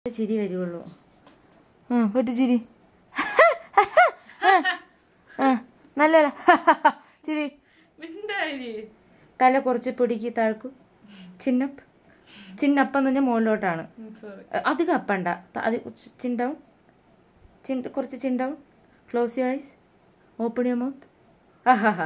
ചിരി വരുവുള്ളൂ പൊട്ടിച്ചിരി നല്ല ചിരി മിണ്ടായി തല കുറച്ച് പിടിക്ക് താഴ്ക്കു ചിന്നപ്പ് ചിന്നപ്പം എന്ന് പറഞ്ഞാൽ മുകളിലോട്ടാണ് സോറി അഹ് അധികം അപ്പണ്ട ത- അത് ചിൻഡൗൺ ചിൻ കുറച്ച് chin down close your eyes open your mouth ആഹാ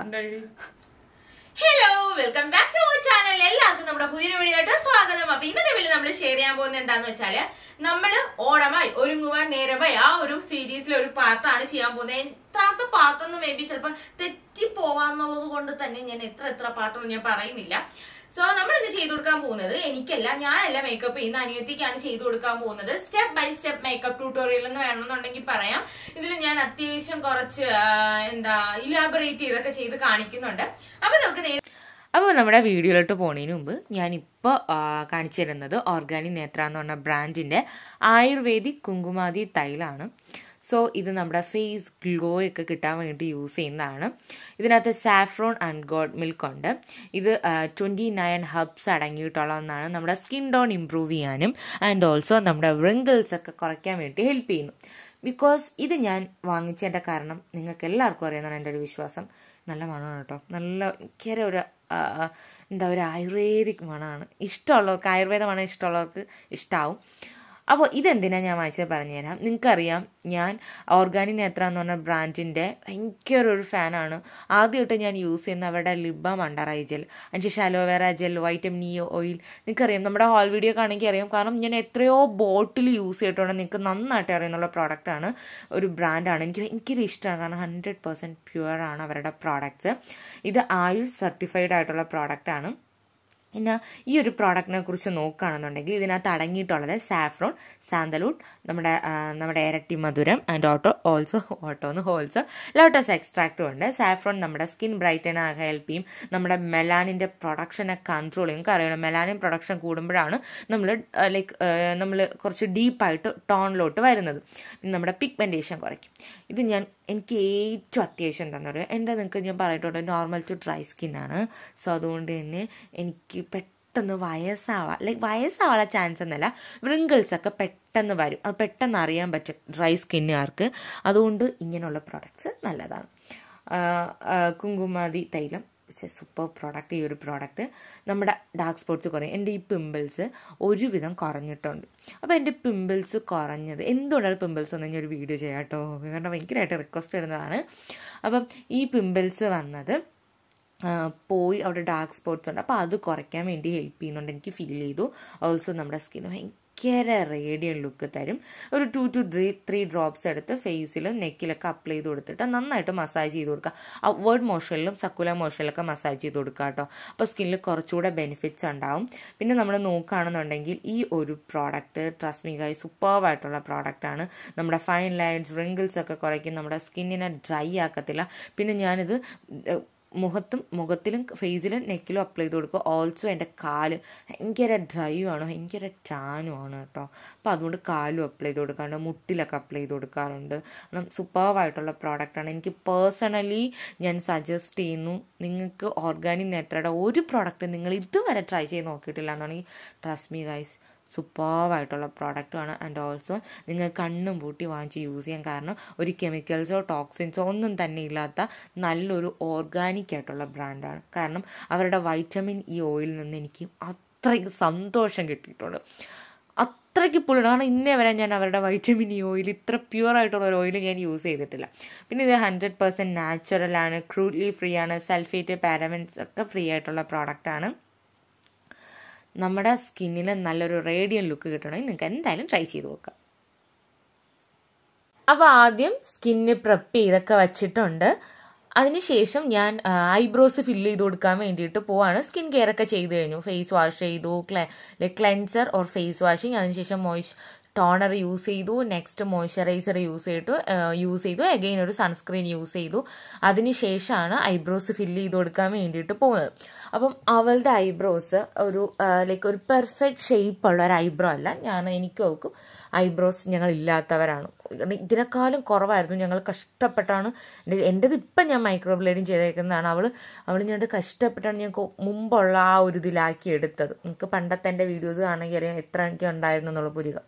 hello welcome back to our channel എല്ലാവർക്കും നമ്മുടെ പുതിയൊരു വീഡിയോ ആയിട്ട് സ്വാഗതം അപ്പൊ ഇന്നത്തെ വീഡിയോ നമ്മൾ ഷെയർ ചെയ്യാൻ പോകുന്നത് എന്താന്ന് വെച്ചാല് നമ്മള് ഓണമായി ഒരുങ്ങുവാൻ നേരമായി ആ ഒരു സീരീസിലെ ഒരു പാർട്ടാണ് ചെയ്യാൻ പോകുന്നത് എത്രാമത്തെ പാർട്ടെന്ന് മേ ബി ചിലപ്പോൾ തെറ്റി പോവാന്നുള്ളത് കൊണ്ട് തന്നെ ഞാൻ എത്ര എത്ര പാർട്ടൊന്നും ഞാൻ പറയുന്നില്ല സോ നമ്മൾ ഇത് ചെയ്തു കൊടുക്കാൻ പോകുന്നത് എനിക്കല്ല ഞാനല്ല മേക്കപ്പ് ചെയ്യുന്ന അനിയത്തിക്കാണ് ചെയ്തു കൊടുക്കാൻ പോകുന്നത് step by step makeup tutorial എന്ന് വേണമെന്നുണ്ടെങ്കിൽ പറയാം ഇതിൽ ഞാൻ അത്യാവശ്യം കുറച്ച് ആ, എന്താ ഇലാബറേറ്റ് ചെയ്തൊക്കെ ചെയ്ത് കാണിക്കുന്നുണ്ട് അപ്പൊ നമുക്ക് നേ- അപ്പോൾ നമ്മുടെ വീഡിയോയിലോട്ട് പോണതിന് മുമ്പ് ഞാനിപ്പോൾ കാണിച്ചു തരുന്നത് ഓർഗാനിക് നേത്ര എന്ന് പറഞ്ഞ ബ്രാൻഡിൻ്റെ ആയുർവേദിക് കുങ്കുമാതി തൈലാണ് സോ ഇത് നമ്മുടെ ഫേസ് ഗ്ലോ ഒക്കെ കിട്ടാൻ വേണ്ടി യൂസ് ചെയ്യുന്നതാണ് ഇതിനകത്ത് സാഫ്രോൺ ആൻഡ് ഗോഡ് മിൽക്ക് ഉണ്ട് ഇത് ട്വൻറ്റി നയൻ ഹബ്സ് അടങ്ങിയിട്ടുള്ള ഒന്നാണ് നമ്മുടെ സ്കിൻ ടോൺ ഇമ്പ്രൂവ് ചെയ്യാനും ആൻഡ് ഓൾസോ നമ്മുടെ wrinkles ഒക്കെ കുറയ്ക്കാൻ വേണ്ടി ഹെൽപ്പ് ചെയ്യുന്നു ബിക്കോസ് ഇത് ഞാൻ വാങ്ങിച്ചതിൻ്റെ കാരണം നിങ്ങൾക്ക് എല്ലാവർക്കും അറിയാമെന്നാണ് എൻ്റെ ഒരു വിശ്വാസം നല്ല മണമാണ് കേട്ടോ നല്ല ഭയങ്കര ഒരു ആ, എന്താ ഒരു ആയുർവേദിക് മണമാണ് ഇഷ്ടമുള്ളവർക്ക് ആയുർവേദ മണം ഇഷ്ടമുള്ളവർക്ക് ഇഷ്ടാവും അപ്പോൾ ഇതെന്തിനാ ഞാൻ വായിച്ചത് പറഞ്ഞുതരാം നിങ്ങൾക്കറിയാം ഞാൻ ഓർഗാനിക് നേത്ര എന്ന് പറഞ്ഞ ബ്രാൻഡിൻ്റെ ഭയങ്കര ഒരു ഫാനാണ് ആദ്യമായിട്ട് ഞാൻ യൂസ് ചെയ്യുന്ന അവരുടെ ലിബം അണ്ടർ ഐ ജെൽ അതിനുശേഷം aloe vera gel vitamin E oil നിങ്ങൾക്കറിയാം നമ്മുടെ ഹോൾ വീഡിയോ കാണെങ്കിൽ അറിയാം കാരണം ഞാൻ എത്രയോ ബോട്ടിൽ യൂസ് ചെയ്തിട്ടുണ്ട് നിങ്ങൾക്ക് നന്നായിട്ട് അറിയുന്നുള്ള പ്രോഡക്റ്റാണ് ഒരു ബ്രാൻഡാണ് എനിക്ക് ഭയങ്കര ഇഷ്ടമാണ് കാരണം ഹൺഡ്രഡ് പെർസെൻറ്റ് പ്യുവർ ആണ് അവരുടെ പ്രോഡക്റ്റ്സ് ഇത് ആയുഷ് സർട്ടിഫൈഡ് ആയിട്ടുള്ള പ്രോഡക്റ്റാണ് പിന്നെ ഈ ഒരു പ്രോഡക്റ്റിനെ കുറിച്ച് നോക്കുകയാണെന്നുണ്ടെങ്കിൽ ഇതിനകത്ത് അടങ്ങിയിട്ടുള്ളത് സാഫ്രോൺ സാന്തലൂട്ട് നമ്മുടെ ആ, നമ്മുടെ ഇരട്ടി മധുരം ആൻഡ് ഓട്ടോ ഓൾസോ ഓട്ടോ എന്ന് ഹോൾസോ ലോട്ടസ് എക്സ്ട്രാക്റ്റും ഉണ്ട് സാഫ്രോൺ നമ്മുടെ സ്കിൻ ബ്രൈറ്റൻ ആകാൻ ഹെൽപ്പ് ചെയ്യും നമ്മുടെ മെലാനിൻ്റെ പ്രൊഡക്ഷനെ കൺട്രോൾ ചെയ്യും അറിയണം മെലാനിൻ പ്രൊഡക്ഷൻ കൂടുമ്പോഴാണ് നമ്മൾ ലൈക്ക് നമ്മൾ കുറച്ച് ഡീപ്പായിട്ട് ടോണിലോട്ട് വരുന്നത് പിന്നെ നമ്മുടെ പിഗ്മെൻറ്റേഷൻ കുറയ്ക്കും ഇത് ഞാൻ എനിക്ക് ഏറ്റവും അത്യാവശ്യം എന്താണെന്ന് പറയുക എൻ്റെ നിങ്ങൾക്ക് ഞാൻ പറഞ്ഞിട്ടുണ്ട് നോർമൽ ടു ഡ്രൈ സ്കിന്നാണ് സോ അതുകൊണ്ട് തന്നെ എനിക്ക് പെട്ടെന്ന് വയസ്സാവാം ലൈക്ക് വയസ്സാവാനുള്ള ചാൻസ് എന്നല്ല wrinkles ഒക്കെ പെട്ടെന്ന് വരും അത് പെട്ടെന്ന് അറിയാൻ പറ്റും ഡ്രൈ സ്കിന്നുകാർക്ക് അതുകൊണ്ട് ഇങ്ങനെയുള്ള പ്രോഡക്ട്സ് നല്ലതാണ് ആ, ആ, കുങ്കുമാതി തൈലം സൂപ്പർ പ്രോഡക്റ്റ് ഈ ഒരു പ്രോഡക്റ്റ് നമ്മുടെ ഡാർക്ക് സ്പോട്ട്സ് കുറയും എൻ്റെ ഈ പിമ്പിൾസ് ഒരുവിധം കുറഞ്ഞിട്ടുണ്ട് അപ്പോൾ എൻ്റെ പിമ്പിൾസ് കുറഞ്ഞത് എന്തുകൊണ്ടാണ് പിമ്പിൾസ് എന്ന് ഞാൻ ഒരു വീഡിയോ ചെയ്യാം കേട്ടോ കാരണം ഭയങ്കരമായിട്ട് റിക്വസ്റ്റ് വരുന്നതാണ് അപ്പം ഈ പിമ്പിൾസ് വന്നത് ആ, പോയി അവിടെ ഡാർക്ക് സ്പോട്ട്സ് ഉണ്ട് അപ്പോൾ അത് കുറയ്ക്കാൻ വേണ്ടി ഹെൽപ്പ് ചെയ്യുന്നുണ്ട് എനിക്ക് ഫീൽ ചെയ്തു ഓൾസോ നമ്മുടെ സ്കിൻ ഭയങ്കര റേഡിയൻ ലുക്ക് തരും ഒരു two two three three drops എടുത്ത് ഫേസിലും നെക്കിലൊക്കെ അപ്ലൈ ചെയ്ത് കൊടുത്തിട്ട് നന്നായിട്ട് മസാജ് ചെയ്ത് കൊടുക്കുക അപ്വേർഡ് മോഷനിലും സക്കുല മോഷനിലൊക്കെ മസാജ് ചെയ്ത് കൊടുക്കുക കേട്ടോ അപ്പോൾ സ്കിന്നിൽ കുറച്ചുകൂടെ ബെനിഫിറ്റ്സ് ഉണ്ടാവും പിന്നെ നമ്മൾ നോക്കുകയാണെന്നുണ്ടെങ്കിൽ ഈ ഒരു പ്രോഡക്റ്റ് ട്രസ്മി ഗായ് സൂപ്പർവായിട്ടുള്ള പ്രോഡക്റ്റാണ് നമ്മുടെ ഫൈൻ ലൈൻസ് റിങ്കിൾസ് ഒക്കെ കുറയ്ക്കും നമ്മുടെ സ്കിന്നിനെ ഡ്രൈ ആക്കത്തില്ല പിന്നെ ഞാനിത് ഏഹ്, മുഖത്തും മുഖത്തിലും ഫേസിലും നെക്കിലും അപ്ലൈ ചെയ്ത് കൊടുക്കുക ഓൾസോ എൻ്റെ കാല് ഭയങ്കര ഡ്രൈ ആണ് ഭയങ്കര ടാനും ആണ് കേട്ടോ അപ്പോൾ അതുകൊണ്ട് കാലും അപ്ലൈ ചെയ്ത് കൊടുക്കാറുണ്ട് മുട്ടിലൊക്കെ അപ്ലൈ ചെയ്ത് കൊടുക്കാറുണ്ട് കാരണം സൂപ്പർവായിട്ടുള്ള പ്രോഡക്റ്റാണ് എനിക്ക് പേഴ്സണലി ഞാൻ സജസ്റ്റ് ചെയ്യുന്നു നിങ്ങൾക്ക് ഓർഗാനിക് നേത്രയുടെ ഒരു പ്രോഡക്റ്റ് നിങ്ങൾ ഇതുവരെ ട്രൈ ചെയ്ത് നോക്കിയിട്ടില്ല എന്നാണെങ്കിൽ ട്രസ്മി ഗൈസ് സൂപ്പർവായിട്ടുള്ള പ്രോഡക്റ്റുമാണ് ആൻഡ് ഓൾസോ നിങ്ങൾ കണ്ണും പൂട്ടി വാങ്ങിച്ച് യൂസ് ചെയ്യാൻ കാരണം ഒരു കെമിക്കൽസോ ടോക്സിൻസോ ഒന്നും തന്നെ ഇല്ലാത്ത നല്ലൊരു ഓർഗാനിക് ആയിട്ടുള്ള ബ്രാൻഡാണ് കാരണം അവരുടെ വൈറ്റമിൻ ഈ ഓയിലിൽ നിന്ന് എനിക്ക് അത്രയ്ക്ക് സന്തോഷം കിട്ടിയിട്ടുണ്ട് അത്രയ്ക്ക് പുള്ളിയാണ് കാരണം ഇന്നേ വരെ ഞാൻ അവരുടെ വൈറ്റമിൻ ഇ ഓയിൽ ഇത്ര പ്യുവർ ആയിട്ടുള്ള ഒരു ഓയിൽ ഞാൻ യൂസ് ചെയ്തിട്ടില്ല പിന്നെ ഇത് ഹൺഡ്രഡ് പെർസെൻറ്റ് നാച്ചുറൽ ആണ് ക്രൂഡ്ലി ഫ്രീ ആണ് സൾഫേറ്റ് പാരമെൻസ് ഒക്കെ ഫ്രീ ആയിട്ടുള്ള പ്രോഡക്റ്റാണ് നമ്മുടെ സ്കിന്നിന് നല്ലൊരു റേഡിയൻ ലുക്ക് കിട്ടണമെങ്കിൽ നിങ്ങൾക്ക് എന്തായാലും ട്രൈ ചെയ്ത് നോക്കാം അപ്പോൾ ആദ്യം സ്കിന്ന് പ്രെപ്പ് ചെയ്തൊക്കെ വെച്ചിട്ടുണ്ട് അതിനുശേഷം ഞാൻ ഐബ്രോസ് ഫില്ല് ചെയ്ത് കൊടുക്കാൻ വേണ്ടിയിട്ട് പോവാണ് സ്കിൻ കെയർ ഒക്കെ ചെയ്ത് കഴിഞ്ഞു ഫേസ് വാഷ് ചെയ്തു ക്ലെൻസർ ഓർ ഫേസ് വാഷിങ് അതിനുശേഷം മോയ്സ് ടോണർ യൂസ് ചെയ്തു നെക്സ്റ്റ് മോയ്സ്ചറൈസർ യൂസ് ചെയ്തു യൂസ് ചെയ്തു അഗെയിൻ ഒരു സൺസ്ക്രീൻ യൂസ് ചെയ്തു അതിനുശേഷമാണ് ഐബ്രോസ് ഫില്ല് ചെയ്ത് കൊടുക്കാൻ വേണ്ടിയിട്ട് പോകുന്നത് അപ്പം അവളുടെ ഐബ്രോസ് ഒരു ലൈക്ക് ഒരു പെർഫെക്റ്റ് ഷേപ്പ് ഉള്ള ഒരു ഐബ്രോ അല്ല ഞാൻ എനിക്ക് നോക്കും ഐബ്രോസ് ഞങ്ങൾ ഇല്ലാത്തവരാണ് കാരണം ഇതിനേക്കാളും കുറവായിരുന്നു ഞങ്ങൾ കഷ്ടപ്പെട്ടാണ് എൻ്റെ എൻ്റെത് ഇപ്പം ഞാൻ മൈക്രോ ബ്ലേഡിങ് ചെയ്തേക്കുന്നതാണ് അവൾ അവൾ ഞങ്ങളുടെ കഷ്ടപ്പെട്ടാണ് ഞങ്ങൾക്ക് മുമ്പുള്ള ആ ഒരു ഇതിലാക്കി എടുത്തത് നിങ്ങൾക്ക് പണ്ടത്തെ എൻ്റെ വീഡിയോസ് ആണെങ്കിൽ അറിയാം എത്ര എനിക്ക് ഉണ്ടായിരുന്നു എന്നുള്ള പുരിക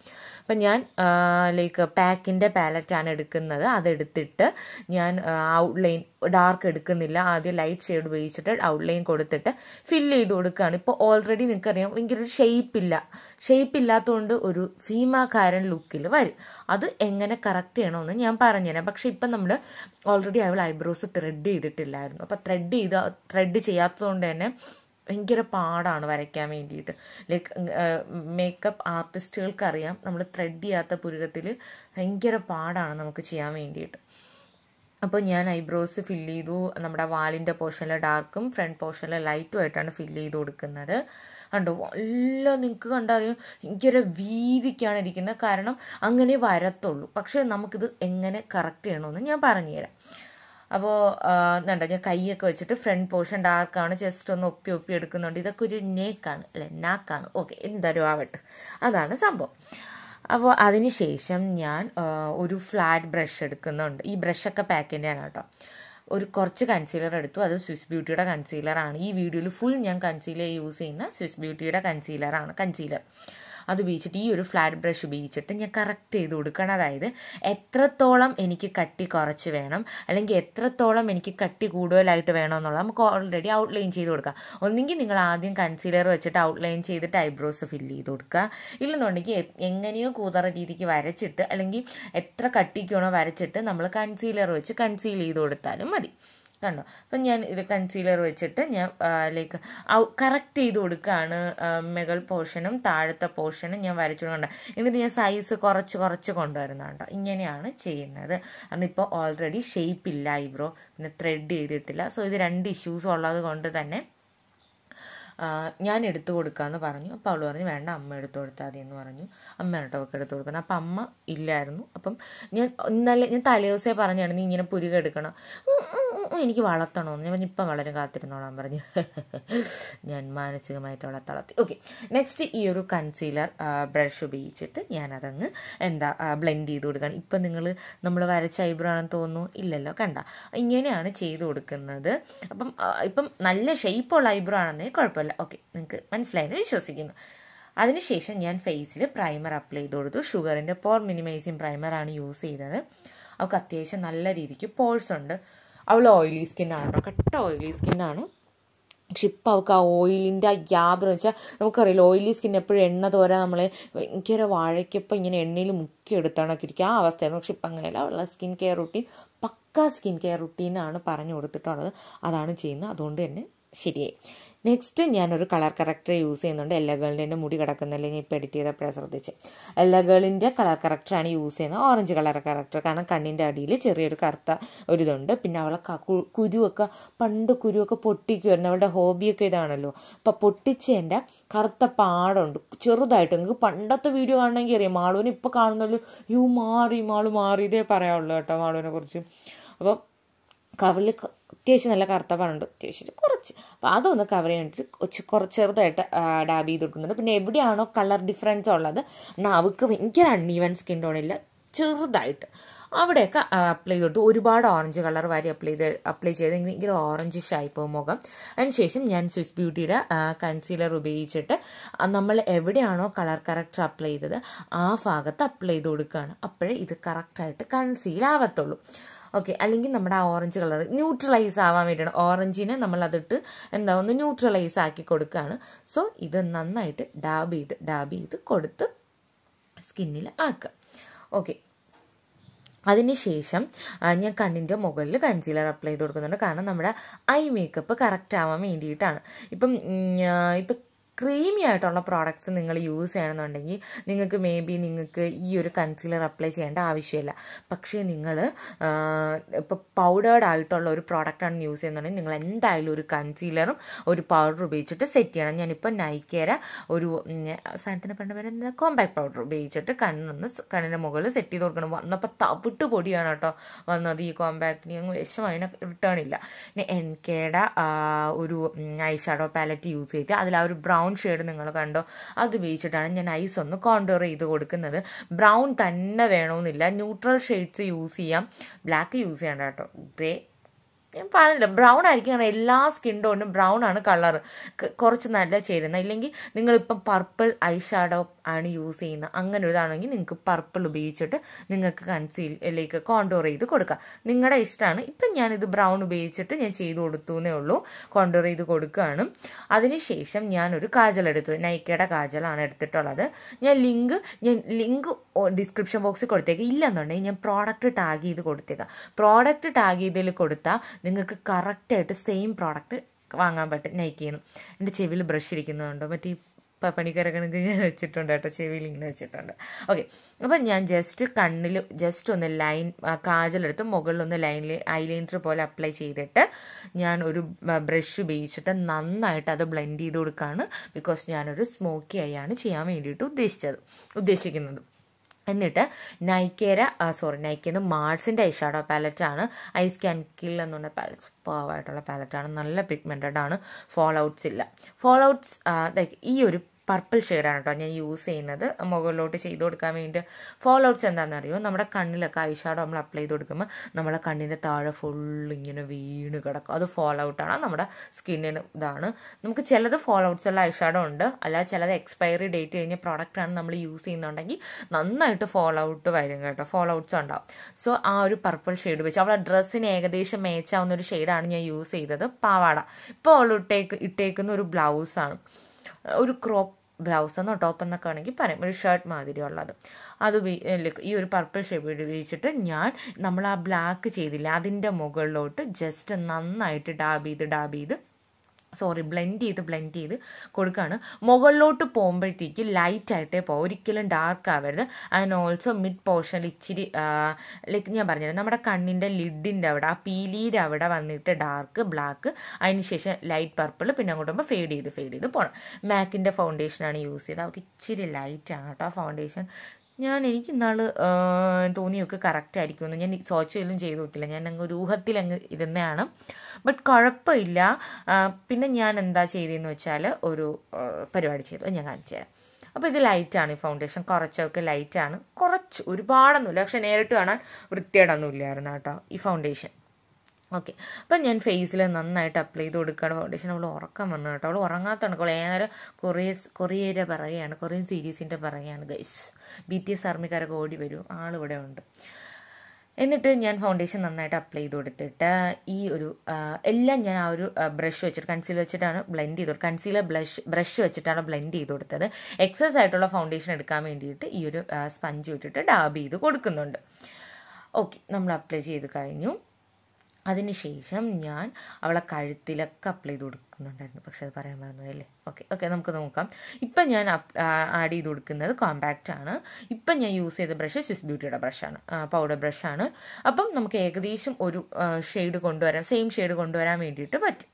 അപ്പം ഞാൻ ലൈക്ക് പാക്കിൻ്റെ പാലറ്റാണ് എടുക്കുന്നത് അതെടുത്തിട്ട് ഞാൻ ഔട്ട്ലൈൻ ഡാർക്ക് എടുക്കുന്നില്ല ആദ്യം ലൈറ്റ് ഷെയ്ഡ് ഉപയോഗിച്ചിട്ട് ഔട്ട്ലൈൻ കൊടുത്തിട്ട് ഫില്ല് ചെയ്ത് കൊടുക്കുകയാണ് ഇപ്പോൾ ഓൾറെഡി നിങ്ങൾക്കറിയാം ഭയങ്കര ഒരു ഷേപ്പ് ഇല്ല ഷേപ്പ് ഇല്ലാത്തതുകൊണ്ട് ഒരു ഭീമാകാരൻ ലുക്കിൽ വരും അത് എങ്ങനെ കറക്റ്റ് ചെയ്യണമെന്ന് ഞാൻ പറഞ്ഞുതരാം പക്ഷെ ഇപ്പം നമ്മൾ ഓൾറെഡി അവൾ ഐബ്രോസ് ത്രെഡ് ചെയ്തിട്ടില്ലായിരുന്നു അപ്പം ത്രെഡ് ചെയ്ത ത്രെഡ് ചെയ്യാത്തതുകൊണ്ട് തന്നെ ഭയങ്കര പാടാണ് വരയ്ക്കാൻ വേണ്ടിയിട്ട് ലൈക്ക് മേക്കപ്പ് ആർട്ടിസ്റ്റുകൾക്ക് അറിയാം നമ്മൾ ത്രെഡ് ചെയ്യാത്ത പുരുകത്തിൽ ഭയങ്കര പാടാണ് നമുക്ക് ചെയ്യാൻ വേണ്ടിയിട്ട് അപ്പോൾ ഞാൻ ഐബ്രോസ് ഫില്ല് ചെയ്തു നമ്മുടെ വാലിൻ്റെ പോർഷനിൽ ഡാർക്കും ഫ്രണ്ട് പോർഷനിൽ ലൈറ്റും ആയിട്ടാണ് ഫില്ല് ചെയ്ത് കൊടുക്കുന്നത് കണ്ടോ എല്ലാം നിങ്ങൾക്ക് കണ്ടറിയും ഭയങ്കര വീതിക്കാണ് ഇരിക്കുന്നത് കാരണം അങ്ങനെ വരത്തുള്ളൂ പക്ഷേ നമുക്കിത് എങ്ങനെ കറക്റ്റ് ചെയ്യണമെന്ന് ഞാൻ പറഞ്ഞുതരാം അപ്പോൾ എന്താ ഞാൻ കൈയൊക്കെ വെച്ചിട്ട് ഫ്രണ്ട് പോർഷൻ ഡാർക്കാണ് ജസ്റ്റ് ഒന്ന് ഒപ്പി ഒപ്പി എടുക്കുന്നുണ്ട് ഇതൊക്കെ ഒരു നേക്കാണ് അല്ലെ നാക്കാണ് ഓക്കെ എന്തായാലും ആവട്ടെ അതാണ് സംഭവം അപ്പോൾ അതിനുശേഷം ഞാൻ ഒരു ഫ്ലാറ്റ് ബ്രഷ് എടുക്കുന്നുണ്ട് ഈ ബ്രഷൊക്കെ പാക്കിൻ്റെയാണ് കേട്ടോ ഒരു കുറച്ച് കൺസീലർ എടുത്തു അത് സ്വിസ് ബ്യൂട്ടിയുടെ കൺസീലറാണ് ഈ വീഡിയോയിൽ ഫുൾ ഞാൻ കൺസീലർ യൂസ് ചെയ്യുന്ന സ്വിസ് ബ്യൂട്ടിയുടെ കൺസീലറാണ് കൺസീലർ അത് ഉപയോഗിച്ചിട്ട് ഈ ഒരു ഫ്ലാറ്റ് ബ്രഷ് ഉപയോഗിച്ചിട്ട് ഞാൻ കറക്റ്റ് ചെയ്ത് കൊടുക്കണം അതായത് എത്രത്തോളം എനിക്ക് കട്ടി കുറച്ച് വേണം അല്ലെങ്കിൽ എത്രത്തോളം എനിക്ക് കട്ടി കൂടുതലായിട്ട് വേണം എന്നുള്ളത് നമുക്ക് ഓൾറെഡി ഔട്ട്ലൈൻ ചെയ്ത് കൊടുക്കാം ഒന്നെങ്കിൽ നിങ്ങൾ ആദ്യം കൺസീലർ വെച്ചിട്ട് ഔട്ട്ലൈൻ ചെയ്തിട്ട് ഐബ്രോസ് ഫില്ല് ചെയ്ത് കൊടുക്കുക ഇല്ലെന്നുണ്ടെങ്കിൽ എങ്ങനെയോ കൂതറ രീതിക്ക് വരച്ചിട്ട് അല്ലെങ്കിൽ എത്ര കട്ടിക്കാണോ വരച്ചിട്ട് നമ്മൾ കൺസീലർ വെച്ച് കൺസീൽ ചെയ്ത് കൊടുത്താലും മതി കണ്ടോ അപ്പം ഞാൻ ഇത് കൺസീലർ വെച്ചിട്ട് ഞാൻ ലൈക്ക് കറക്റ്റ് ചെയ്ത് കൊടുക്കുകയാണ് മെകൾ പോർഷനും താഴത്തെ പോർഷനും ഞാൻ വരച്ചു കൊടുക്കണ്ട എന്നിട്ട് ഞാൻ സൈസ് കുറച്ച് കുറച്ച് കൊണ്ടുവരുന്നുണ്ടോ ഇങ്ങനെയാണ് ചെയ്യുന്നത് കാരണം ഇപ്പോൾ ഓൾറെഡി ഷേപ്പ് ഇല്ല ഐബ്രോ പിന്നെ ത്രെഡ് ചെയ്തിട്ടില്ല സോ ഇത് രണ്ട് ഇഷ്യൂസ് ഉള്ളത് കൊണ്ട് തന്നെ ഞാൻ എടുത്തു കൊടുക്കാമെന്ന് പറഞ്ഞു അപ്പോൾ അവൾ പറഞ്ഞു വേണ്ട അമ്മ എടുത്തു കൊടുത്താൽ മതി എന്ന് പറഞ്ഞു അമ്മയാണ് കേട്ടോ അവൾക്ക് എടുത്തു കൊടുക്കുന്നത് അപ്പം അമ്മ ഇല്ലായിരുന്നു അപ്പം ഞാൻ ഇന്നലെ ഞാൻ തലേദിവസേ പറഞ്ഞാണ് നീ ഇങ്ങനെ പുരുക എടുക്കണം എനിക്ക് വളർത്തണമെന്ന് ഞാൻ പറഞ്ഞു ഇപ്പം വളരെ കാത്തിരുന്നോളാൻ പറഞ്ഞു ഞാൻ മാനസികമായിട്ട് അവളെ തളർത്തി ഓക്കെ നെക്സ്റ്റ് ഈ ഒരു കൺസീലർ ബ്രഷ് ഉപയോഗിച്ചിട്ട് ഞാനതങ്ങ് എന്താ ബ്ലെൻഡ് ചെയ്ത് കൊടുക്കുകയാണ് ഇപ്പം നിങ്ങൾ നമ്മൾ വരച്ച ഐബ്രോ ആണെന്ന് തോന്നുന്നു ഇല്ലല്ലോ കണ്ട ഇങ്ങനെയാണ് ചെയ്ത് കൊടുക്കുന്നത് അപ്പം ഇപ്പം നല്ല ഷേപ്പുള്ള ഐബ്രോ ആണെന്നേ കുഴപ്പമില്ല ഓക്കെ നിങ്ങൾക്ക് മനസ്സിലായെന്ന് വിശ്വസിക്കുന്നു അതിനുശേഷം ഞാൻ ഫേസിൽ പ്രൈമർ അപ്ലൈ ചെയ്ത് കൊടുത്തു ഷുഗറിൻ്റെ പോർ മിനിമൈസിങ് പ്രൈമറാണ് യൂസ് ചെയ്തത് അവൾക്ക് അത്യാവശ്യം നല്ല രീതിക്ക് പോഴ്സ് ഉണ്ട് അവൾ ഓയിലി സ്കിന്നാണ് കട്ട ഓയിലി സ്കിന്നാണ് പക്ഷെ ഇപ്പം അവൾക്ക് ആ ഓയിലിൻ്റെ യാതൊരു വെച്ചാൽ നമുക്കറിയില്ല ഓയിലി സ്കിൻ എപ്പോഴും എണ്ണ തോരാ നമ്മളെ ഭയങ്കര വാഴയ്ക്കപ്പം ഇങ്ങനെ എണ്ണയിൽ മുക്കിയെടുത്താണൊക്കെ ഇരിക്കുക ആ അവസ്ഥയാണ് പക്ഷെ ഇപ്പം അങ്ങനെയല്ല അവളുടെ സ്കിൻ കെയർ റുട്ടീൻ പക്ക സ്കിൻ കെയർ റുട്ടീനാണ് പറഞ്ഞു കൊടുത്തിട്ടുള്ളത് അതാണ് ചെയ്യുന്നത് അതുകൊണ്ട് തന്നെ ശരിയായി നെക്സ്റ്റ് ഞാനൊരു കളർ കറക്റ്റർ യൂസ് ചെയ്യുന്നുണ്ട് എല്ലാ ഗേളിൻ്റെ മുടി കിടക്കുന്നില്ല ഞാൻ ഇപ്പോൾ എഡിറ്റ് ചെയ്തപ്പോഴേ ശ്രദ്ധിച്ച് എല്ലാ ഗേളിൻ്റെ കളർ കറക്റ്ററാണ് യൂസ് ചെയ്യുന്നത് ഓറഞ്ച് കളർ കറക്റ്റർ കാരണം കണ്ണിൻ്റെ അടിയിൽ ചെറിയൊരു കറുത്ത ഒരിതുണ്ട് പിന്നെ അവളെ കുരുവൊക്കെ പണ്ട് കുരുവൊക്കെ പൊട്ടിക്കുമായിരുന്നു അവളുടെ ഹോബിയൊക്കെ ഇതാണല്ലോ അപ്പം പൊട്ടിച്ചതിൻ്റെ കറുത്ത പാടുണ്ട് ചെറുതായിട്ട് നിങ്ങൾക്ക് പണ്ടത്തെ വീഡിയോ കാണണമെങ്കിൽ അറിയാം മാളുവിനെ ഇപ്പോൾ കാണുന്നല്ലോ യു മാറി മാളു മാറി ഇതേ പറയാവുള്ളൂ കേട്ടോ മാളുവിനെ കുറിച്ച് അപ്പം കവളിൽ അത്യാവശ്യം നല്ല കറുത്ത പണുണ്ട് അത്യാവശ്യം കുറച്ച് അപ്പോൾ അതൊന്ന് കവർ ചെയ്യാൻ വേണ്ടിയിട്ട് കുറച്ച് ചെറുതായിട്ട് ഡാബ് ചെയ്ത് കൊടുക്കുന്നുണ്ട് പിന്നെ എവിടെയാണോ കളർ ഡിഫറൻസ് ഉള്ളത് എന്നാൽ അവൾക്ക് ഭയങ്കര അൺഈവൻ സ്കിൻ ടോണില്ല ചെറുതായിട്ട് അവിടെയൊക്കെ അപ്ലൈ ചെയ്തിട്ട് ഒരുപാട് ഓറഞ്ച് കളർ വരെ അപ്ലൈ ചെയ്ത് അപ്ലൈ ചെയ്ത് ഭയങ്കര ഓറഞ്ച് ഷൈപ്പ് മുഖം അതിനുശേഷം ഞാൻ സ്വിസ് ബ്യൂട്ടിയുടെ കൺസീലർ ഉപയോഗിച്ചിട്ട് നമ്മൾ എവിടെയാണോ കളർ കറക്റ്റ് അപ്ലൈ ചെയ്തത് ആ ഭാഗത്ത് അപ്ലൈ ചെയ്ത് കൊടുക്കുകയാണ് അപ്പോഴേ ഇത് കറക്റ്റായിട്ട് കൺസീൽ ആവത്തുള്ളൂ ഓക്കെ അല്ലെങ്കിൽ നമ്മുടെ ആ ഓറഞ്ച് കളർ ന്യൂട്രലൈസ് ആവാൻ വേണ്ടിയാണ് ഓറഞ്ചിനെ നമ്മൾ അതിട്ട് എന്താ ഒന്ന് ന്യൂട്രലൈസ് ആക്കി കൊടുക്കുകയാണ് സോ ഇത് നന്നായിട്ട് ഡാബ് ചെയ്ത് ഡാബ് ചെയ്ത് കൊടുത്ത് സ്കിന്നിൽ ആക്കുക ഓക്കെ അതിനുശേഷം ഞാൻ കണ്ണിൻ്റെ മുകളിൽ കൺസീലർ അപ്ലൈ ചെയ്ത് കൊടുക്കുന്നുണ്ട് കാരണം നമ്മുടെ ഐ മേക്കപ്പ് കറക്റ്റ് ആവാൻ വേണ്ടിയിട്ടാണ് ഇപ്പം ഇപ്പം ക്രീമി ആയിട്ടുള്ള പ്രോഡക്ട്സ് നിങ്ങൾ യൂസ് ചെയ്യണമെന്നുണ്ടെങ്കിൽ നിങ്ങൾക്ക് മേ ബി നിങ്ങൾക്ക് ഈ ഒരു കൺസീലർ അപ്ലൈ ചെയ്യേണ്ട ആവശ്യമില്ല പക്ഷേ നിങ്ങൾ ഇപ്പോൾ പൗഡേർഡ് ആയിട്ടുള്ള ഒരു പ്രോഡക്റ്റാണ് യൂസ് ചെയ്യുന്നുണ്ടെങ്കിൽ നിങ്ങൾ എന്തായാലും ഒരു കൺസീലറും ഒരു പൗഡർ ഉപയോഗിച്ചിട്ട് സെറ്റ് ചെയ്യണം ഞാനിപ്പോൾ നൈക്കേര ഒരു സാധനത്തിന് പണ്ട് പേര് എന്താ കോമ്പാക്ട് പൗഡർ ഉപയോഗിച്ചിട്ട് കണ്ണൊന്ന് കണ്ണിൻ്റെ മുകളിൽ സെറ്റ് ചെയ്ത് കൊടുക്കണം വന്നപ്പോൾ തവിട്ട് പൊടിയാണ് കേട്ടോ വന്നത് ഈ കോമ്പാക്റ്റിന് അങ്ങ് വിഷം അതിനെ റിട്ടേൺ ഇല്ല പിന്നെ എൻ കെയുടെ ഒരു ഐ ഷാഡോ പാലറ്റ് യൂസ് ചെയ്തിട്ട് അതിൽ ആ ഒരു ബ്രൗൺ ബ്രൗൺ ഷെയ്ഡ് നിങ്ങൾ കണ്ടോ അത് ഉപയോഗിച്ചിട്ടാണ് ഞാൻ ഐസ് ഒന്ന് കോണ്ടോർ ചെയ്ത് കൊടുക്കുന്നത് ബ്രൗൺ തന്നെ വേണമെന്നില്ല ന്യൂട്രൽ ഷെയ്ഡ്സ് യൂസ് ചെയ്യാം ബ്ലാക്ക് യൂസ് ചെയ്യണ്ട കേട്ടോ ഗ്രേ ഞാൻ പറഞ്ഞില്ല ബ്രൗൺ ആയിരിക്കും കാരണം എല്ലാ സ്കിൻ ടോണിനും ബ്രൗൺ ആണ് കളർ കുറച്ച് നല്ല ചേരുന്നത് ഇല്ലെങ്കിൽ നിങ്ങളിപ്പം പർപ്പിൾ ഐ ഷാഡോ ആണ് യൂസ് ചെയ്യുന്നത് അങ്ങനെ ഒരു ഇതാണെങ്കിൽ നിങ്ങൾക്ക് പർപ്പിൾ ഉപയോഗിച്ചിട്ട് നിങ്ങൾക്ക് കൺസീലിലേക്ക് കോണ്ടോർ ചെയ്ത് കൊടുക്കാം നിങ്ങളുടെ ഇഷ്ടമാണ് ഇപ്പം ഞാനിത് ബ്രൗൺ ഉപയോഗിച്ചിട്ട് ഞാൻ ചെയ്ത് കൊടുത്തു എന്നേ ഉള്ളൂ കോണ്ടോർ ചെയ്ത് കൊടുക്കുകയാണ് അതിനുശേഷം ഞാനൊരു കാജൽ എടുത്തു നൈക്കയുടെ കാജലാണ് എടുത്തിട്ടുള്ളത് ഞാൻ ലിങ്ക് ഞാൻ ലിങ്ക് ഡിസ്ക്രിപ്ഷൻ ബോക്സിൽ കൊടുത്തേക്ക് ഇല്ലെന്നുണ്ടെങ്കിൽ ഞാൻ പ്രോഡക്റ്റ് ടാഗ് ചെയ്ത് കൊടുത്തേക്കാം പ്രോഡക്റ്റ് ടാഗ് ചെയ്തതിൽ കൊടുത്താൽ നിങ്ങൾക്ക് കറക്റ്റായിട്ട് സെയിം പ്രോഡക്റ്റ് വാങ്ങാൻ പറ്റും നൈക്കിന്ന് എൻ്റെ ചെവിയിൽ ബ്രഷ് ഇരിക്കുന്നുണ്ടോ മറ്റേ ഈ പണിക്കാരക്കണക്ക് ഞാൻ വെച്ചിട്ടുണ്ട് കേട്ടോ ചെവിയിൽ ഇങ്ങനെ വെച്ചിട്ടുണ്ട് ഓക്കെ അപ്പം ഞാൻ ജസ്റ്റ് കണ്ണിൽ ജസ്റ്റ് ഒന്ന് ലൈൻ കാജലെടുത്ത് മുകളിലൊന്ന് ലൈനിൽ ഐലൈനർ പോലെ അപ്ലൈ ചെയ്തിട്ട് ഞാൻ ഒരു ബ്രഷ് ഉപയോഗിച്ചിട്ട് നന്നായിട്ട് അത് ബ്ലെൻഡ് ചെയ്ത് കൊടുക്കുകയാണ് ബിക്കോസ് ഞാനൊരു സ്മോക്കി ആയാണ് ചെയ്യാൻ വേണ്ടിയിട്ട് ഉദ്ദേശിച്ചത് ഉദ്ദേശിക്കുന്നത് എന്നിട്ട് നൈക്കേര സോറി നൈക്കേന്ന് മാർസിൻ്റെ ഐഷാഡോ പാലറ്റാണ് ഐസ് ക്യാൻ കിൽ എന്നുള്ള പാലറ്റ് സൂപ്പറായിട്ടുള്ള പാലറ്റാണ് നല്ല പിഗ്മെൻറ്റഡ് ആണ് ഫോൾ ഔട്ട്സ് ഇല്ല ഫോൾ ഔട്ട്സ് ലൈക്ക് ഈ ഒരു പർപ്പിൾ ഷെയ്ഡാണ് കേട്ടോ ഞാൻ യൂസ് ചെയ്യുന്നത് മുകളിലോട്ട് ചെയ്ത് കൊടുക്കാൻ വേണ്ടി ഫോൾ ഔട്ട്സ് എന്താണെന്ന് അറിയോ നമ്മുടെ കണ്ണിലൊക്കെ ഐഷാഡോ നമ്മൾ അപ്ലൈ ചെയ്ത് കൊടുക്കുമ്പോൾ നമ്മുടെ കണ്ണിൻ്റെ താഴെ ഫുൾ ഇങ്ങനെ വീണ് കിടക്കും അത് ഫോൾ ഔട്ടാണ് നമ്മുടെ സ്കിന്നിന് ഇതാണ് നമുക്ക് ചിലത് ഫോൾ ഔട്ട്സ് ഉള്ള ഐഷാഡോ ഉണ്ട് അല്ലാതെ ചിലത് എക്സ്പയറി ഡേറ്റ് കഴിഞ്ഞ പ്രോഡക്റ്റ് ആണ് നമ്മൾ യൂസ് ചെയ്യുന്നുണ്ടെങ്കിൽ നന്നായിട്ട് ഫോൾ ഔട്ട് വരും കേട്ടോ ഫോൾ ഔട്ട്സ് ഉണ്ടാവും സോ ആ ഒരു പർപ്പിൾ ഷെയ്ഡ് വെച്ച് അവളെ ഡ്രസ്സിന് ഏകദേശം മേച്ചാവുന്ന ഒരു ഷെയ്ഡാണ് ഞാൻ യൂസ് ചെയ്തത് പാവാട ഇപ്പോൾ അവൾ ഇട്ടേക്ക് ഇട്ടേക്കുന്ന ഒരു ബ്ലൗസാണ് ഒരു ക്രോപ്പ് ബ്ലൗസ് എന്നോ ടോപ്പ് എന്നൊക്കെ വേണമെങ്കിൽ പറയാം ഒരു ഷർട്ട് മാതിരി ഉള്ളത് അത് ഈ ഒരു പർപ്പിൾ ഷെയ്ഡ് ഉപയോഗിച്ചിട്ട് ഞാൻ നമ്മൾ ആ ബ്ലാക്ക് ചെയ്തില്ല അതിൻ്റെ മുകളിലോട്ട് ജസ്റ്റ് നന്നായിട്ട് ഡാബ് ചെയ്ത് ഡാബ് ചെയ്ത് സോറി ബ്ലെൻഡ് ചെയ്ത് ബ്ലെൻഡ് ചെയ്ത് കൊടുക്കുകയാണ് മുകളിലോട്ട് പോകുമ്പോഴത്തേക്ക് ലൈറ്റ് ആയിട്ടേ പോകും ഒരിക്കലും ഡാർക്ക് ആവരുത് ആൻഡ് ഓൾസോ മിഡ് പോർഷനിൽ ഇച്ചിരി ലൈക്ക് ഞാൻ പറഞ്ഞുതരാം നമ്മുടെ കണ്ണിൻ്റെ ലിഡിൻ്റെ അവിടെ ആ പീലിയുടെ അവിടെ വന്നിട്ട് ഡാർക്ക് ബ്ലാക്ക് അതിനുശേഷം ലൈറ്റ് പർപ്പിൾ പിന്നെ അങ്ങോട്ട് പോകുമ്പോൾ ഫെയ്ഡ് ചെയ്ത് ഫെയ്ഡ് ചെയ്ത് പോകണം മാക്കിൻ്റെ ഫൗണ്ടേഷനാണ് യൂസ് ചെയ്തത് അവർക്ക് ഇച്ചിരി ലൈറ്റാണ് കേട്ടോ ഫൗണ്ടേഷൻ ഞാൻ എനിക്ക് ഇന്നാൾ തോന്നിയൊക്കെ കറക്റ്റ് ആയിരിക്കുമെന്ന് ഞാൻ സോച്ച് ചെയ്യലും ചെയ്ത് നോക്കില്ല ഞാൻ അങ്ങ് ഒരു ഊഹത്തിൽ അങ്ങ് ഇരുന്നതാണ് ബട്ട് കുഴപ്പമില്ല പിന്നെ ഞാൻ എന്താ ചെയ്തതെന്ന് വെച്ചാൽ ഒരു പരിപാടി ചെയ്തു ഞാൻ കാണിച്ചു തരാം അപ്പോൾ ഇത് ലൈറ്റാണ് ഈ ഫൗണ്ടേഷൻ കുറച്ചൊക്കെ ലൈറ്റാണ് കുറച്ച് ഒരുപാടൊന്നുമില്ല പക്ഷെ നേരിട്ട് കാണാൻ വൃത്തിയേടൊന്നും ഇല്ലായിരുന്നു കേട്ടോ ഈ ഫൗണ്ടേഷൻ ഓക്കെ അപ്പം ഞാൻ ഫേസിൽ നന്നായിട്ട് അപ്ലൈ ചെയ്ത് കൊടുക്കുകയാണ് ഫൗണ്ടേഷൻ അവൾ ഉറക്കം വന്നു കേട്ടോ അവൾ ഉറങ്ങാത്തതാണ് അവൾ നേരെ കൊറിയ കൊറിയയുടെ പറയുകയാണ് കൊറിയൻ സീരീസിൻ്റെ പറയുകയാണ് ഗൈസ് ബി ടി എസ് ആർമിക്കാരൊക്കെ ഓടി വരും ആളിവിടെ ഉണ്ട് എന്നിട്ട് ഞാൻ ഫൗണ്ടേഷൻ നന്നായിട്ട് അപ്ലൈ ചെയ്ത് കൊടുത്തിട്ട് ഈ ഒരു എല്ലാം ഞാൻ ആ ഒരു ബ്രഷ് വെച്ചിട്ട് കൺസീലർ വെച്ചിട്ടാണ് ബ്ലെൻഡ് ചെയ്ത് കൊടുത്തത് കൺസീലർ ബ്ലഷ് ബ്രഷ് വെച്ചിട്ടാണ് ബ്ലെൻഡ് ചെയ്ത് കൊടുത്തത് എക്സസ് ആയിട്ടുള്ള ഫൗണ്ടേഷൻ എടുക്കാൻ വേണ്ടിയിട്ട് ഈ ഒരു സ്പഞ്ച് വിട്ടിട്ട് ഡാബ് ചെയ്ത് കൊടുക്കുന്നുണ്ട് ഓക്കെ നമ്മൾ അപ്ലൈ ചെയ്ത് കഴിഞ്ഞു അതിനുശേഷം ഞാൻ അവളെ കഴുത്തിലൊക്കെ അപ്ലൈ ചെയ്ത് കൊടുക്കുന്നുണ്ടായിരുന്നു പക്ഷെ അത് പറയാൻ മറന്നു അല്ലേ ഓക്കെ ഓക്കെ നമുക്ക് നോക്കാം ഇപ്പം ഞാൻ ആഡ് ചെയ്ത് കൊടുക്കുന്നത് കോമ്പാക്റ്റ് ആണ് ഇപ്പം ഞാൻ യൂസ് ചെയ്ത ബ്രഷ് സ്വിസ് ബ്യൂട്ടിയുടെ ബ്രഷാണ് പൗഡർ ബ്രഷാണ് അപ്പം നമുക്ക് ഏകദേശം ഒരു ഷെയ്ഡ് കൊണ്ടുവരാൻ സെയിം ഷെയ്ഡ് കൊണ്ടുവരാൻ വേണ്ടിയിട്ട് പറ്റും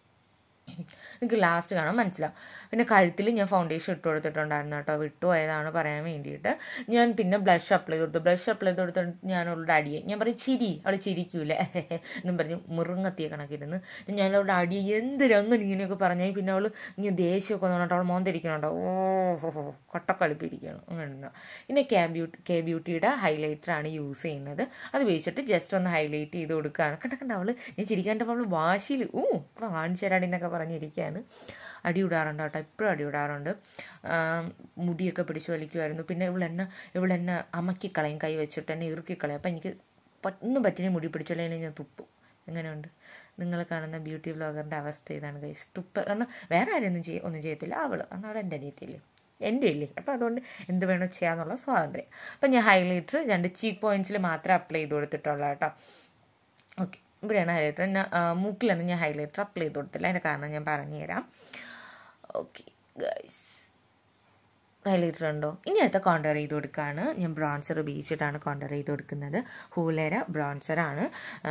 നിങ്ങൾക്ക് ലാസ്റ്റ് കാണാൻ മനസ്സിലാവും പിന്നെ കഴുത്തിൽ ഞാൻ ഫൗണ്ടേഷൻ ഇട്ട് കൊടുത്തിട്ടുണ്ടായിരുന്നു കേട്ടോ വിട്ടുപോയതാണ് പറയാൻ വേണ്ടിയിട്ട് ഞാൻ പിന്നെ ബ്ലഷ് അപ്ലൈ ചെയ്ത് കൊടുത്തു ബ്ലഷ് അപ്ലൈ ചെയ്ത് കൊടുത്തിട്ട് ഞാൻ അവളുടെ അടിയെ ഞാൻ പറയും ചിരി അവൾ ചിരിക്കൂലേ എന്നും പറഞ്ഞ് മുറുങ്ങത്തിയ കണക്കിരുന്ന് ഞാൻ അവളുടെ അടിയെ എന്തൊരു അങ്ങനെ ഇങ്ങനെയൊക്കെ പറഞ്ഞാൽ പിന്നെ അവൾ ഇങ്ങനെ ദേഷ്യമൊക്കെ വന്നിട്ട് അവൾ മോന്തിരിക്കണുണ്ടോ ഓ ഹോ ഹോ കൊട്ടക്കളിപ്പിരിക്കണം അങ്ങനെ പിന്നെ കെ ബ്യൂട്ടി കെ ബ്യൂട്ടിയുടെ ഹൈലൈറ്ററാണ് യൂസ് ചെയ്യുന്നത് അത് ഉപയോഗിച്ചിട്ട് ജസ്റ്റ് ഒന്ന് ഹൈലൈറ്റ് ചെയ്ത് കൊടുക്കുകയാണ് കണ്ട കണ്ട അവൾ ഞാൻ ചിരിക്കാൻ്റെ അവൾ വാശിയിൽ ഊ ഇപ്പം കാണിച്ചു തരാടി എന്നൊക്കെ പറഞ്ഞിരിക്കുകയാണ് അടി ഇടാറുണ്ട് കേട്ടോ ഇപ്പോഴും അടി ഇടാറുണ്ട് മുടിയൊക്കെ പിടിച്ച് വലിക്കുമായിരുന്നു പിന്നെ ഇവളെന്നെ ഇവളെന്നെ അമക്കിക്കളയും കൈ വെച്ചിട്ട് എന്നെ ഇറുക്കിക്കളയും അപ്പം എനിക്ക് ഒന്നും പറ്റിനെ മുടി പിടിച്ചല്ലെങ്കിൽ ഞാൻ തുപ്പും എങ്ങനെയുണ്ട് നിങ്ങൾ കാണുന്ന ബ്യൂട്ടി വ്ളോഗറിൻ്റെ അവസ്ഥ ഇതാണ് കൈസ് തുപ്പ കാരണം വേറെ ആരെയൊന്നും ചെയ്യ ഒന്നും ചെയ്യത്തില്ല അവൾ അന്നാളെ എൻ്റെ അനിയത്തില്ലേ എൻ്റെ ഇല്ലേ അപ്പം അതുകൊണ്ട് എന്ത് വേണോ ചെയ്യാന്നുള്ള സ്വാതന്ത്ര്യം അപ്പം ഞാൻ ഹൈലൈറ്റർ രണ്ട് ചീക്ക് പോയിന്റ്സിൽ മാത്രമേ അപ്ലൈ ചെയ്ത് കൊടുത്തിട്ടുള്ളൂ കേട്ടോ ഓക്കെ ഇവിടെയാണ് ഹൈലൈറ്റർ ഞാൻ മൂക്കിലൊന്നും ഞാൻ ഹൈലൈറ്റർ അപ്ലൈ ചെയ്ത് കൊടുത്തില്ല അതിൻ്റെ കാരണം ഞാൻ പറഞ്ഞുതരാം ഓക്കെ ഗൈസ് ഹൈലൈറ്റർ ഉണ്ടോ ഇനി അടുത്ത കോണ്ടർ ചെയ്ത് കൊടുക്കുകയാണ് ഞാൻ ബ്രോൺസർ ഉപയോഗിച്ചിട്ടാണ് കോണ്ടർ ചെയ്ത് കൊടുക്കുന്നത് ഹൂലേര ബ്രോൺസറാണ്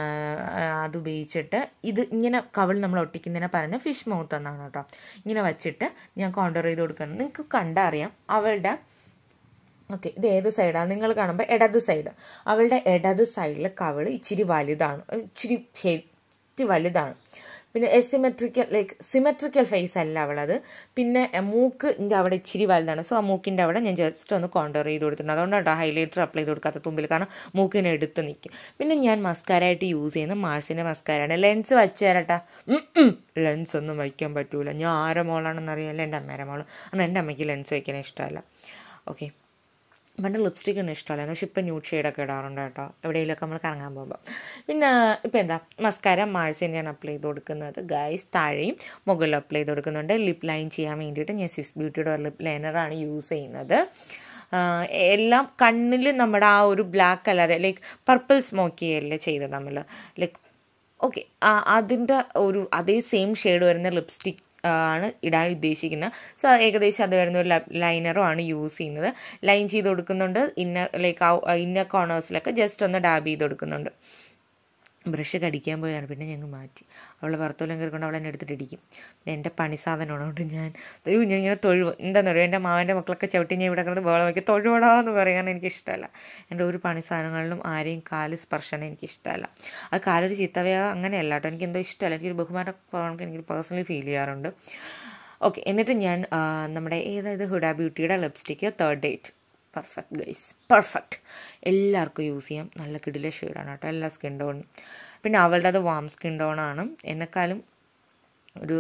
അത് ഉപയോഗിച്ചിട്ട് ഇത് ഇങ്ങനെ കവിൾ നമ്മൾ ഒട്ടിക്കുന്നതിനെ പറഞ്ഞ ഫിഷ് മൗത്ത് എന്നാണ് കേട്ടോ ഇങ്ങനെ വെച്ചിട്ട് ഞാൻ കോണ്ടർ ചെയ്ത് കൊടുക്കുന്നത് നിങ്ങൾക്ക് കണ്ടറിയാം അവളുടെ ഓക്കെ ഇത് ഏത് സൈഡാണ് നിങ്ങൾ കാണുമ്പോൾ ഇടത് സൈഡ് അവളുടെ ഇടത് സൈഡിൽ കവിൾ ഇച്ചിരി വലുതാണ് ഇച്ചിരി ഹെറ്റി വലുതാണ് പിന്നെ എസിമെട്രിക്കൽ ലൈക്ക് സിമെട്രിക്കൽ ഫേസ് അല്ല അവളത് പിന്നെ എ, മൂക്ക് ഇൻ്റെ അവിടെ ഇച്ചിരി വലുതാണ് സോ ആ മൂക്കിൻ്റെ അവിടെ ഞാൻ ജസ്റ്റ് ഒന്ന് കോണ്ടർ ചെയ്ത് കൊടുത്തിട്ടുണ്ട് അതുകൊണ്ടാണ് ഹൈലൈറ്റർ അപ്ലൈ ചെയ്ത് കൊടുക്കാത്ത തുമ്പിൽ കാരണം മൂക്കിന് എടുത്ത് നിൽക്കും പിന്നെ ഞാൻ മസ്കാരായിട്ട് യൂസ് ചെയ്യുന്ന മാർസിൻ്റെ മസ്കാരയാണ് ലെൻസ് വെച്ച് തരട്ടാ ലെൻസ് ഒന്നും വയ്ക്കാൻ പറ്റൂല ഞാൻ ആരെ മോളാണെന്ന് അറിയാമല്ലോ എൻ്റെ അമ്മേരെ മോള് കാരണം എൻ്റെ അമ്മയ്ക്ക് ലെൻസ് വയ്ക്കാൻ ഇഷ്ടമല്ല ഓക്കെ പണ്ട് ലിപ്സ്റ്റിക് ഒന്നും ഇഷ്ടമല്ലായിരുന്നു പക്ഷെ ഇപ്പം ന്യൂഡ് ഷെയ്ഡൊക്കെ ഇടാറുണ്ട് കേട്ടോ എവിടെയെങ്കിലുമൊക്കെ നമ്മൾ കറങ്ങാൻ പോകുമ്പോൾ പിന്നെ ഇപ്പം എന്താ മസ്കാര മാഴ്സിൻ്റെയാണ് അപ്ലൈ ചെയ്ത് കൊടുക്കുന്നത് ഗൈസ് താഴെയും മുകളിൽ അപ്ലൈ ചെയ്ത് കൊടുക്കുന്നുണ്ട് ലിപ്പ് ലൈൻ ചെയ്യാൻ വേണ്ടിയിട്ട് ഞാൻ സ്വിസ് ബ്യൂട്ടിയുടെ ഒരു ലിപ്പ് ലൈനറാണ് യൂസ് ചെയ്യുന്നത് ആഹ് എല്ലാം കണ്ണിൽ നമ്മുടെ ആ ഒരു ബ്ലാക്ക് അല്ലാതെ ലൈക്ക് പർപ്പിൾ സ്മോക്കിയല്ലേ ചെയ്തത് നമ്മൾ ലൈക്ക് ഓക്കെ അതിൻ്റെ ഒരു അതേ സെയിം ഷെയ്ഡ് വരുന്ന ലിപ്സ്റ്റിക് ആണ് ഇടാൻ ഉദ്ദേശിക്കുന്നത് സോ ഏകദേശം അത് വരുന്ന ഒരു ലൈനറും ആണ് യൂസ് ചെയ്യുന്നത് ലൈൻ ചെയ്ത് കൊടുക്കുന്നുണ്ട് ഇന്നർ ലൈക്ക് ആ ഇന്നർ കോർണേഴ്സിലൊക്കെ ജസ്റ്റ് ഒന്ന് ഡാബ് ചെയ്ത് കൊടുക്കുന്നുണ്ട് ബ്രഷ് കടിക്കാൻ പോയതാണ് പിന്നെ ഞങ്ങൾ മാറ്റി അവളെ പുറത്തോളം കയറിക്കൊണ്ട് അവളെന്നെ എടുത്തിട്ട് ഇടിക്കും പിന്നെ എൻ്റെ പണി സാധനമാണ് അതുകൊണ്ട് ഞാൻ അയ്യോ ഞാൻ ഇങ്ങനെ തൊഴുവ് എന്താണെന്ന് പറയുക എൻ്റെ മാവൻ്റെ മക്കളൊക്കെ ചവിട്ടി ഞാൻ ഇവിടെ കിടന്ന് ബോളം വയ്ക്കും തൊഴുവടാന്ന് പറയാൻ എനിക്ക് ഇഷ്ടമല്ല എൻ്റെ ഒരു പണി സാധനങ്ങളിലും ആരെയും കാല് സ്പർശനം എനിക്ക് ഇഷ്ടമല്ല അത് കാലൊരു ചീത്തവയോ അങ്ങനെയല്ല കേട്ടോ എനിക്ക് എന്തോ ഇഷ്ടമല്ല എനിക്കൊരു ബഹുമാനം കുറവൊക്കെ എനിക്ക് പേഴ്സണലി ഫീൽ ചെയ്യാറുണ്ട് ഓക്കെ എന്നിട്ട് ഞാൻ ആ, നമ്മുടെ ഏതായത് ഹുഡ ബ്യൂട്ടിയുടെ lipstick third date perfect guys perfect എല്ലാവർക്കും യൂസ് ചെയ്യാം നല്ല കിടില ഷെയ്ഡാണ് കേട്ടോ എല്ലാ സ്കിൻ ടോണും പിന്നെ അവളുടെ അത് വാം സ്കിൻ ടോണാണ് എന്നെക്കാളും ഒരു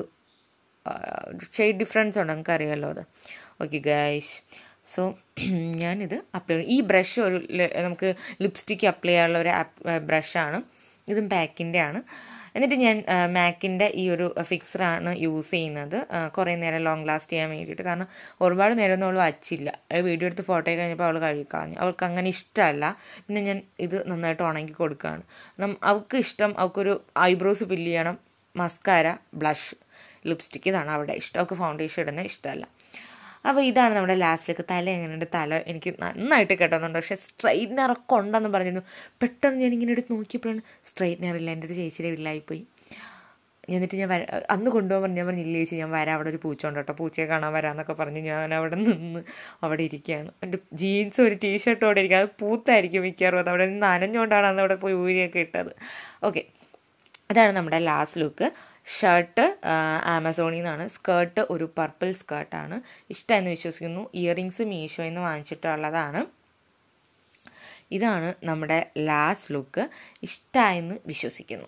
ഷെയ്ഡ് ഡിഫറൻസ് ഉണ്ട് നിങ്ങൾക്ക് അറിയാമല്ലോ അത് ഓക്കെ ഗൈസ് സോ ഞാനിത് അപ്ലൈ ഈ ബ്രഷ് ഒരു ല- നമുക്ക് ലിപ്സ്റ്റിക്ക് അപ്ലൈ ചെയ്യാനുള്ള ഒരു ബ്രഷാണ് ഇതും പാക്കിൻ്റെ ആണ് എന്നിട്ട് ഞാൻ മാക്കിൻ്റെ ഈ ഒരു ഫിക്സറാണ് യൂസ് ചെയ്യുന്നത് ആ, കുറേ നേരം ലോങ് ലാസ്റ്റ് ചെയ്യാൻ വേണ്ടിയിട്ട് കാരണം ഒരുപാട് നേരമൊന്നും അവൾ വച്ചില്ല വീഡിയോ എടുത്ത് ഫോട്ടോ കഴിഞ്ഞപ്പോൾ അവൾ കഴുകളഞ്ഞു അവൾക്ക് അങ്ങനെ ഇഷ്ടമല്ല പിന്നെ ഞാൻ ഇത് നന്നായിട്ട് ഉണങ്ങി കൊടുക്കുകയാണ് കാരണം അവൾക്ക് ഇഷ്ടം അവൾക്കൊരു ഐബ്രോസ് ഫില്ല് ചെയ്യണം മസ്കാര ബ്ലഷ് ലിപ്സ്റ്റിക്ക് ഇതാണ് അവിടെ ഇഷ്ടം അവൾക്ക് ഫൗണ്ടേഷൻ ഇടുന്നത് ഇഷ്ടമല്ല അപ്പോൾ ഇതാണ് നമ്മുടെ ലാസ്റ്റിലേക്ക് തല എങ്ങനെയുണ്ട് തല എനിക്ക് നന്നായിട്ട് കിട്ടുന്നുണ്ട് പക്ഷേ സ്ട്രൈറ്റ്നർ ഒക്കെ ഉണ്ടെന്ന് പറഞ്ഞിരുന്നു പെട്ടെന്ന് ഞാൻ ഇങ്ങനെ എടുത്ത് നോക്കിയപ്പോഴാണ് സ്ട്രൈറ്റ്നർ ഇല്ല എൻ്റെ ഒരു ചേച്ചിയുടെ വീട്ടിലായിപ്പോയി എന്നിട്ട് ഞാൻ വര അന്ന് കൊണ്ടുപോകാൻ പറഞ്ഞു ഞാൻ പറഞ്ഞു ഇല്ല ചേച്ചി ഞാൻ വരാം അവിടെ ഒരു പൂച്ച ഉണ്ട് കേട്ടോ പൂച്ചയെ കാണാൻ വരാമെന്നൊക്കെ പറഞ്ഞ് ഞാൻ അവിടെ നിന്ന് അവിടെ ഇരിക്കുകയാണ് എൻ്റെ ജീൻസ് ഒരു ടീഷർട്ടും അവിടെ ഇരിക്കുക അത് പൂത്തായിരിക്കും മിക്കവാറും അത് അവിടെ നിന്ന് നനഞ്ഞുകൊണ്ടാണ് അന്ന് അവിടെ പോയി ഊരിയൊക്കെ ഇട്ടത് ഓക്കെ അതാണ് നമ്മുടെ ലാസ്റ്റ് ലുക്ക് ഷർട്ട് ആമസോണിൽ നിന്നാണ് സ്കേർട്ട് ഒരു പർപ്പിൾ സ്കേർട്ടാണ് ഇഷ്ടമെന്ന് വിശ്വസിക്കുന്നു ഇയറിങ്സ് മീഷോയിൽ നിന്ന് വാങ്ങിച്ചിട്ടുള്ളതാണ് ഇതാണ് നമ്മുടെ ലാസ്റ്റ് ലുക്ക് ഇഷ്ടമായെന്ന് വിശ്വസിക്കുന്നു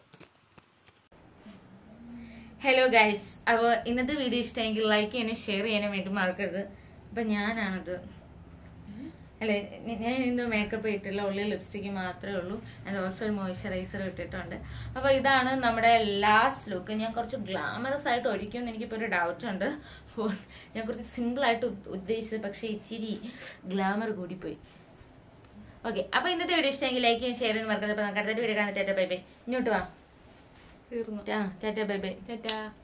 ഹലോ ഗൈസ് അപ്പോൾ ഇന്നത്തെ വീഡിയോ ഇഷ്ടമെങ്കിൽ ലൈക്ക് ചെയ്യാനും ഷെയർ ചെയ്യാനും വേണ്ടി മറക്കരുത് അപ്പൊ ഞാനാണത് അല്ലെ ഞ- ഞാൻ ഇന്ന് മേക്കപ്പ് ഇട്ടില്ല ഉള്ളിൽ ലിപ്സ്റ്റിക്ക് മാത്രമേ ഉള്ളൂ ആൻഡ് ഓൾസോ ഒരു മോയ്സ്ചറൈസർ ഇട്ടിട്ടുണ്ട് അപ്പോൾ ഇതാണ് നമ്മുടെ ലാസ്റ്റ് ലുക്ക് ഞാൻ കുറച്ച് ഗ്ലാമറസ് ആയിട്ട് ഒരിക്കുമെന്ന് എനിക്കിപ്പോൾ ഒരു ഡൗട്ട് ഉണ്ട് അപ്പോൾ ഞാൻ കുറച്ച് സിമ്പിൾ ആയിട്ട് ഉദ്ദേശിച്ചത് ഉദ്ദേശിച്ചത് പക്ഷേ ഇച്ചിരി ഗ്ലാമർ കൂടിപ്പോയി ഓക്കെ അപ്പോൾ ഇന്നത്തെ വീഡിയോ ഇഷ്ടമെങ്കിൽ ലൈക്ക് ചെയ്യാൻ ഷെയർ ചെയ്യാൻ മറക്കരുത് അപ്പോൾ നമുക്ക് അടുത്ത വീഡിയോ കാണാൻ ടാറ്റ ബൈ ബൈ ഇങ്ങോട്ട് വാ തീർന്നു ടാറ്റ ബൈ ബൈ ടാറ്റാ